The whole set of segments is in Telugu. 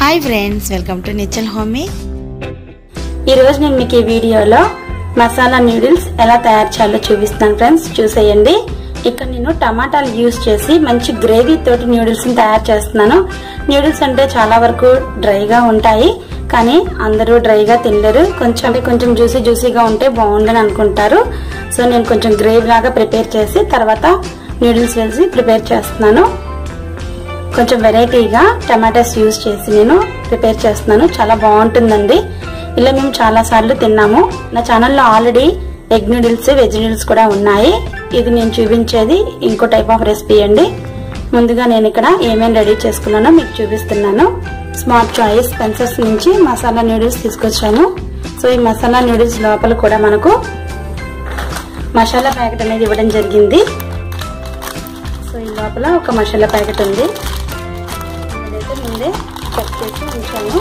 హాయ్ ఫ్రెండ్స్ వెల్కమ్ టు నిచ్చల్ హోమీ ఈరోజు నేను మీకు ఈ వీడియోలో మసాలా నూడిల్స్ ఎలా తయారు చేయాలో చూపిస్తాను ఫ్రెండ్స్ చూసేయండి ఇక్కడ నేను టమాటాలు యూస్ చేసి మంచి గ్రేవీ తోటి నూడిల్స్ ని తయారు చేస్తున్నాను నూడిల్స్ అంటే చాలా వరకు డ్రైగా ఉంటాయి కానీ అందరూ డ్రైగా తినలేరు కొంచెం అంటే కొంచెం జ్యూసీ జ్యూసీగా ఉంటే బాగుండని అనుకుంటారు సో నేను కొంచెం గ్రేవీ లాగా ప్రిపేర్ చేసి తర్వాత నూడిల్స్ వేసి ప్రిపేర్ చేస్తున్నాను కొంచెం వెరైటీగా టమాటాస్ యూజ్ చేసి నేను ప్రిపేర్ చేస్తున్నాను చాలా బాగుంటుందండి ఇలా మేము చాలా సార్లు తిన్నాము నా ఛానల్లో already egg noodles veg noodles కూడా ఉన్నాయి ఇది నేను చూపించేది ఇంకో టైప్ ఆఫ్ రెసిపీ అండి ముందుగా నేను ఇక్కడ ఏమేమి రెడీ చేసుకున్నానో మీకు చూపిస్తున్నాను స్మార్ట్ చాయిస్ స్పెన్సర్స్ నుంచి మసాలా నూడిల్స్ తీసుకొచ్చాను సో ఈ మసాలా నూడిల్స్ లోపల కూడా మనకు మసాలా ప్యాకెట్ అనేది ఇవ్వడం జరిగింది సో ఈ లోపల ఒక మసాలా ప్యాకెట్ ఉంది అదైతే ముందే కట్ చేసి ఉంచాను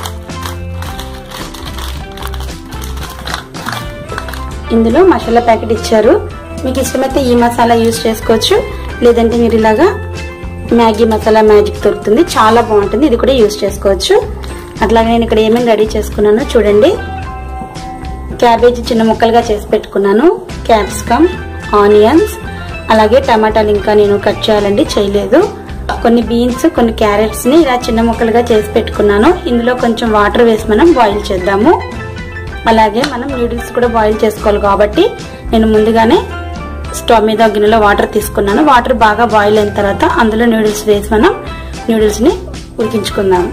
ఇందులో మసాలా ప్యాకెట్ ఇచ్చారు మీకు ఇష్టమైతే ఈ మసాలా యూజ్ చేసుకోవచ్చు లేదంటే మీరు ఇలాగా మ్యాగీ మసాలా మ్యాజిక్ దొరుకుతుంది చాలా బాగుంటుంది ఇది కూడా యూజ్ చేసుకోవచ్చు అట్లాగే నేను ఇక్కడ ఏమేమి రెడీ చేసుకున్నానో చూడండి క్యాబేజీ చిన్న ముక్కలుగా చేసి పెట్టుకున్నాను క్యాప్సికమ్ ఆనియన్స్ అలాగే టమాటాలు ఇంకా నేను కట్ చేయాలండి చేయలేదు కొన్ని బీన్స్ కొన్ని క్యారెట్స్ ని ఇలా చిన్న ముక్కలుగా చేసి పెట్టుకున్నాను ఇందులో కొంచెం వాటర్ వేసి మనం బాయిల్ చేద్దాము అలాగే మనం నూడిల్స్ కూడా బాయిల్ చేసుకోవాలి కాబట్టి నేను ముందుగానే స్టవ్ మీద గిన్నెలో వాటర్ తీసుకున్నాను వాటర్ బాగా బాయిల్ అయిన తర్వాత అందులో నూడిల్స్ వేసి మనం నూడిల్స్ ని ఉడికించుకుందాము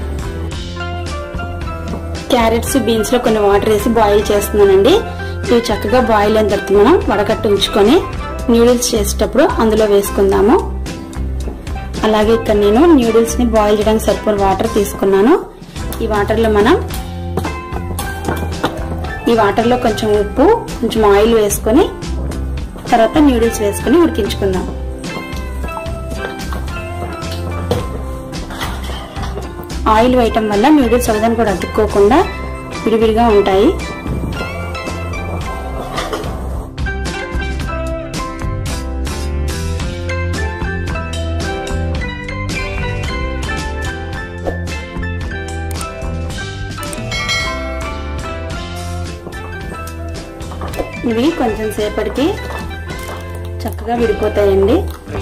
క్యారెట్స్ బీన్స్ లో కొన్ని వాటర్ వేసి బాయిల్ చేస్తున్నానండి ఇవి చక్కగా బాయిల్ అయిన తర్వాత మనం వడకట్టు ఉంచుకొని న్యూడిల్స్ చేసేటప్పుడు అందులో వేసుకుందాము అలాగే ఇక్కడ నేను న్యూడిల్స్ ని బాయిల్ చేయడానికి సరిపోయిన వాటర్ తీసుకున్నాను ఈ వాటర్ లో మనం ఈ వాటర్ లో కొంచెం ఉప్పు కొంచెం ఆయిల్ వేసుకొని తర్వాత న్యూడిల్స్ వేసుకొని ఉడికించుకుందాం ఆయిల్ వేయటం వల్ల నూడిల్స్ ఒకదాన్ని కూడా అతుక్కోకుండా విడివిడిగా ఉంటాయి ఇవి కొంచెం సేపటికి చక్కగా విడిపోతాయండి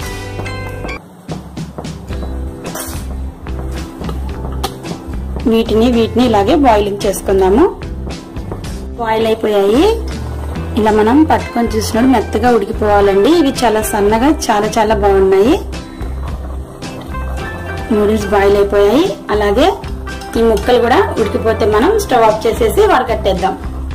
వీటిని వీటిని ఇలాగే బాయిలింగ్ చేసుకుందాము బాయిల్ అయిపోయాయి ఇలా మనం పట్టుకొని చూసినప్పుడు మెత్తగా ఉడికిపోవాలండి ఇవి చాలా సన్నగా చాలా చాలా బాగున్నాయి నూడిల్స్ బాయిల్ అయిపోయాయి అలాగే ఈ ముక్కలు కూడా ఉడికిపోతే మనం స్టవ్ ఆఫ్ చేసేసి వడకట్టేద్దాం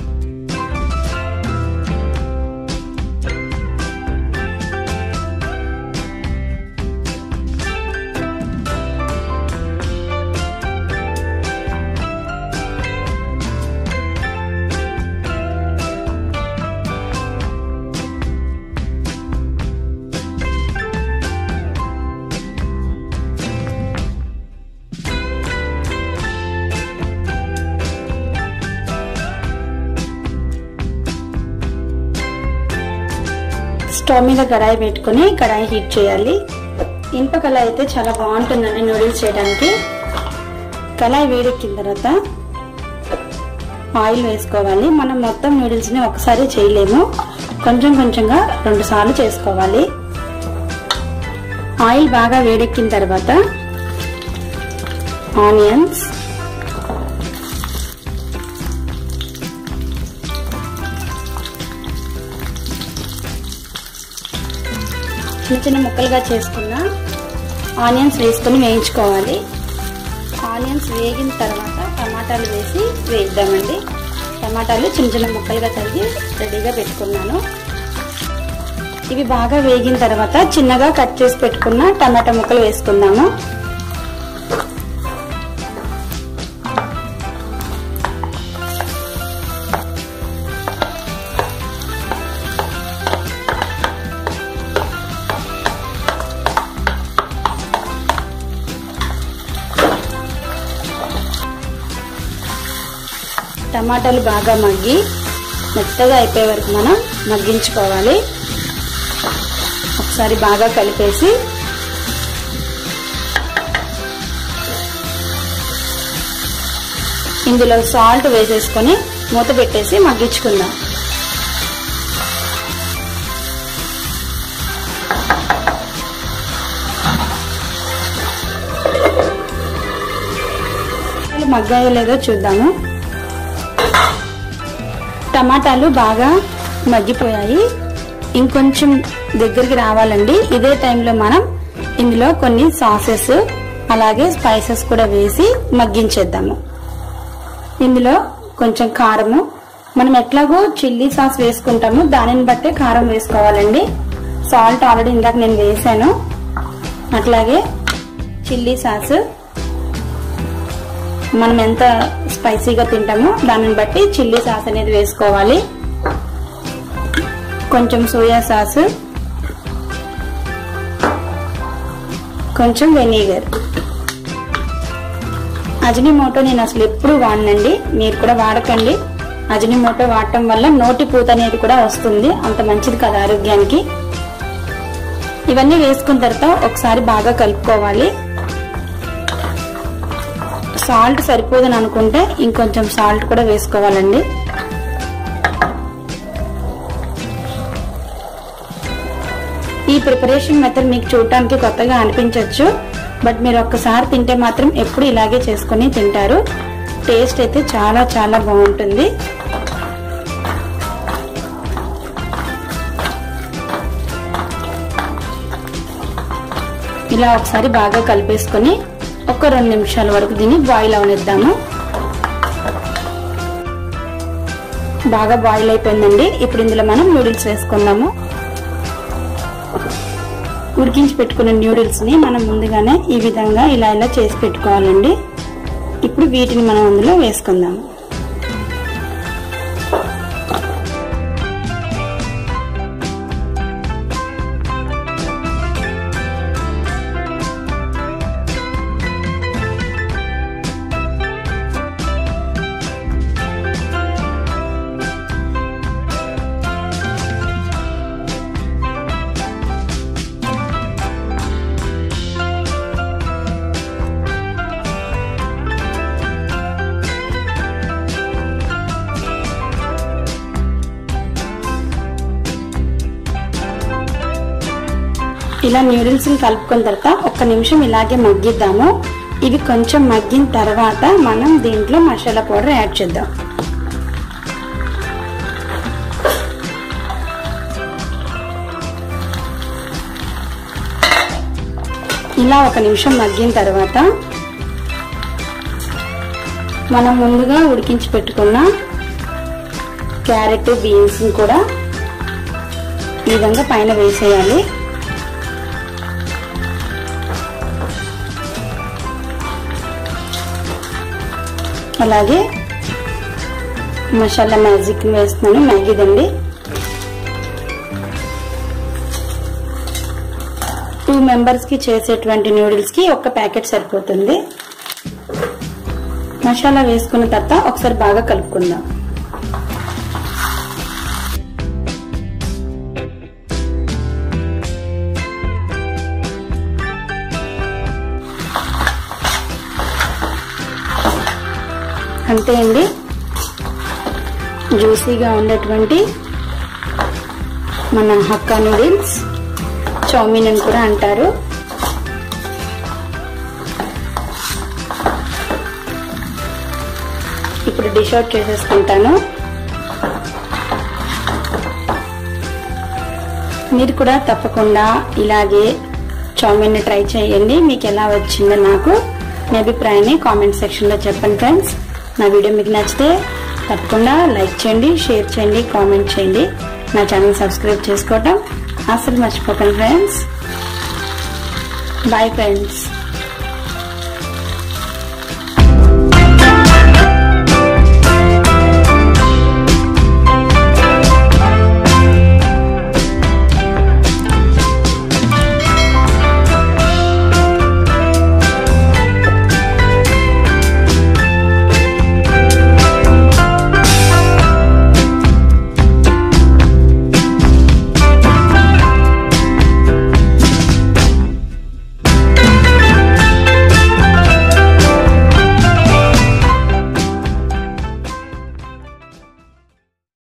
స్టవ్ మీద కడాయి పెట్టుకుని కడాయి హీట్ చేయాలి ఇనుప కళాయి అయితే చాలా బాగుంటుందండి నూడిల్స్ చేయడానికి కళాయి వేడెక్కిన తర్వాత ఆయిల్ వేసుకోవాలి మనం మొత్తం నూడిల్స్ ని ఒకసారి చేయలేము కొంచెం కొంచెంగా రెండు సార్లు చేసుకోవాలి ఆయిల్ బాగా వేడెక్కిన తర్వాత ఆనియన్స్ చిన్న చిన్న ముక్కలుగా చేసుకున్న ఆనియన్స్ వేసుకొని వేయించుకోవాలి ఆనియన్స్ వేగిన తర్వాత టమాటాలు వేసి వేయిద్దామండి టమాటాలు చిన్న చిన్న ముక్కలుగా తరిగి రెడీగా పెట్టుకున్నాను ఇవి బాగా వేగిన తర్వాత చిన్నగా కట్ చేసి పెట్టుకున్న టమాటా ముక్కలు వేసుకుందాము టమాటాలు బాగా మగ్గి మెత్తగా అయిపోయే వరకు మనం మగ్గించుకోవాలి ఒకసారి బాగా కలిపేసి ఇందులో సాల్ట్ వేసేసుకొని మూత పెట్టేసి మగ్గించుకుందాం మగ్గాయో లేదో చూద్దాము టమాటాలు బాగా మగ్గిపోయాయి ఇంకొంచెం దగ్గరికి రావాలండి ఇదే టైంలో మనం ఇందులో కొన్ని సాసెస్ అలాగే స్పైసెస్ కూడా వేసి మగ్గించేద్దాము ఇందులో కొంచెం కారము మనం ఎట్లాగో చిల్లీ సాస్ వేసుకుంటాము దానిని బట్టే కారం వేసుకోవాలండి సాల్ట్ ఆల్రెడీ ఇందాక నేను వేసాను అట్లాగే చిల్లీ సాస్ మనం ఎంత స్పైసీగా తింటామో దానిని బట్టి చిల్లీ సాస్ అనేది వేసుకోవాలి కొంచెం సోయా సాస్ కొంచెం వెనిగర్ అజినిమోటో నేను అసలు ఎప్పుడు వాడనండి మీరు కూడా వాడకండి అజినిమోటో వాడటం వల్ల నోటి పూత అనేది కూడా వస్తుంది అంత మంచిది కదా ఆరోగ్యానికి ఇవన్నీ వేసుకున్న తర్వాత ఒకసారి బాగా కలుపుకోవాలి సాల్ట్ సరిపోదని అనుకుంటే ఇంకొంచెం సాల్ట్ కూడా వేసుకోవాలండి ఈ ప్రిపరేషన్ మెథడ్ మీకు చూడటానికి కొత్తగా అనిపించవచ్చు బట్ మీరు ఒక్కసారి తింటే మాత్రం ఎప్పుడు ఇలాగే చేసుకుని తింటారు టేస్ట్ అయితే చాలా చాలా బాగుంటుంది ఇలా ఒకసారి బాగా కలిపేసుకొని ఒక రెండు నిమిషాల వరకు దీన్ని బాయిల్ అవనిద్దాము బాగా బాయిల్ అయిపోయిందండి ఇప్పుడు ఇందులో మనం నూడిల్స్ వేసుకుందాము ఉడికించి పెట్టుకున్న న్యూడిల్స్ ని మనం ముందుగానే ఈ విధంగా ఇలా ఇలా చేసి పెట్టుకోవాలండి ఇప్పుడు వీటిని మనం అందులో వేసుకుందాము ఇలా న్యూడిల్స్ ని కలుపుకున్న తర్వాత ఒక్క నిమిషం ఇలాగే మగ్గిద్దాము ఇవి కొంచెం మగ్గిన తర్వాత మనం దీంట్లో మసాలా పౌడర్ యాడ్ చేద్దాం ఇలా ఒక నిమిషం మగ్గిన తర్వాత మనం ముందుగా ఉడికించి పెట్టుకున్న క్యారెట్ బీన్స్ కూడా ఈ విధంగా పైన వేసేయాలి అలాగే మసాలా మ్యాజిక్ వేస్తున్నాను మ్యాగీదండి టూ మెంబర్స్ కి చేసేటువంటి నూడిల్స్ కి ఒక ప్యాకెట్ సరిపోతుంది మసాలా వేసుకున్న తర్వాత ఒకసారి బాగా కలుపుకుందాం అంతే అండి జ్యూసీగా ఉన్నటువంటి మన హక్కా నూడిల్స్ చౌమీన్ అని కూడా అంటారు ఇప్పుడు డిష్ అవుట్ చేసేసుకుంటాను మీరు కూడా తప్పకుండా ఇలాగే చౌమీన్ ట్రై చేయండి మీకు ఎలా వచ్చిందో నాకు మీ అభిప్రాయాన్ని కామెంట్ సెక్షన్లో చెప్పండి ఫ్రెండ్స్ నా వీడియో మీకు నచ్చితే తప్పకుండా లైక్ చేయండి షేర్ చేయండి కామెంట్ చేయండి నా ఛానల్ సబ్స్క్రైబ్ చేసుకోవటం అసలు మర్చిపోకండి ఫ్రెండ్స్ బాయ్ ఫ్రెండ్స్